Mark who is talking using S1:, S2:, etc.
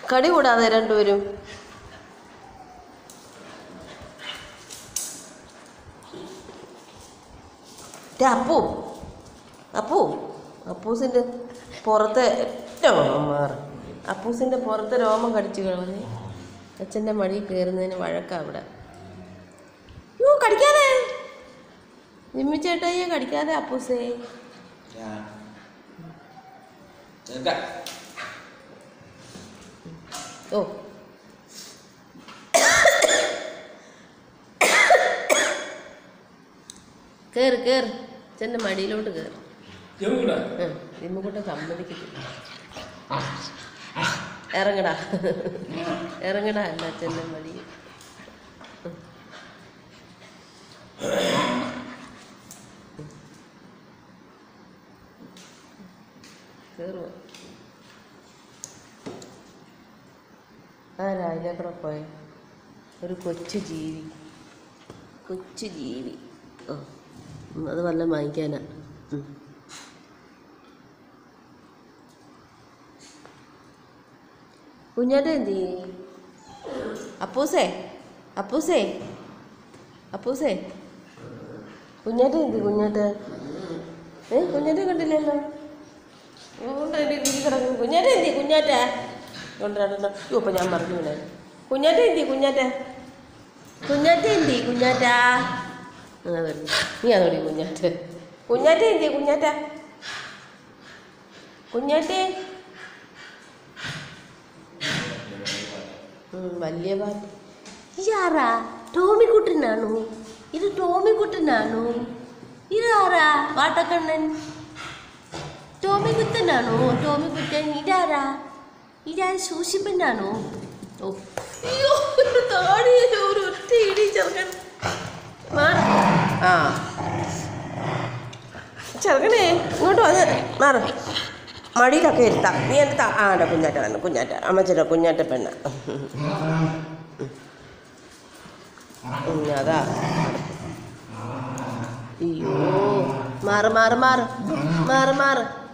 S1: കടി കൂടാതെ രണ്ടുപേരും ദേ അപ്പു അപ്പു അപ്പൂസിൻ്റെ പുറത്തെ രോമം മാറി അപ്പൂസിൻ്റെ പുറത്തെ രോമം കടിച്ചു കളഞ്ഞ് അച്ഛൻ്റെ മടിയിൽ കയറുന്നതിന് വഴക്കാ അവിടെ യോ കടിക്കാതെ ജിമ്മി ചേട്ടായിയെ കടിക്കാതെ അപ്പൂസേ ഓ കയറ് കയറ് അച്ഛൻ്റെ മടിയിലോട്ട് കയറ് ജിമ്മിക്കൂട്ടം സമ്മതിക്കത്തില്ല ഇറങ്ങടാ ഇറങ്ങടാ അല്ല അച്ഛൻ്റെ മടി കയറുക ആരാ അതിലേക്കൂടെ പോയ ഒരു കൊച്ചു ജീവി കൊച്ചു ജീവി ആ ഉം, അത് വല്ലതും വാങ്ങിക്കാനാ ഉം. കുഞ്ഞാറ്റ എന്ത് ചെയ്യും അപ്പൂസേ അപ്പൂസേ അപ്പൂസേ കുഞ്ഞാറ്റ എന്ത് കുഞ്ഞാറ്റ ഏ കുഞ്ഞാറ്റ കണ്ടില്ലല്ലോ അതുകൊണ്ട് എൻ്റെ വീട്ടിൽ കിടക്കുന്നു കുഞ്ഞാറ്റ എന്തി കുഞ്ഞാറ്റ കൊണ്ടുവരണം അയ്യോ ഇപ്പം ഞാൻ പറഞ്ഞു വിടാൻ കുഞ്ഞാറ്റ എന്തി കുഞ്ഞാറ്റ കുഞ്ഞാറ്റ എന്തി കുഞ്ഞാറ്റ ആ വരുന്നു നീ അതോടി കുഞ്ഞാറ്റ കുഞ്ഞാറ്റ എന്തി കുഞ്ഞാറ്റ കുഞ്ഞാറ്റേ ഉം, വലിയ പാട്ട് ഇതാരാ ടോമിക്കുട്ടനാണോ ഇത് ടോമിക്കുട്ടനാണോ ഇതാരാ വാട്ടക്കണ്ണൻ ടോമിക്കുട്ടനാണോ ടോമിക്കുട്ടൻ ഇതാരാ ഇതാര് സൂസിപ്പനാണോ ഓ അയ്യോ ഒരു താടിയിൽ ഒരു ഒറ്റ ഇടി ചെറുക്കൻ മാറ് ആ ചെറുക്കനെ ഇങ്ങോട്ട് വന്ന് മാറ് മടിയിലൊക്കെ ഇരുത്താം നീ എൻ്റെ ആ എൻ്റെ കുഞ്ഞാറ്റ വന്നു കുഞ്ഞാറ്റ അമ്മച്ചിയുടെ കുഞ്ഞാറ്റ പെണ്ണ ഉം, അതാ അയ്യോ മാറ് മാറ് മാറ് മാറ് മാറ്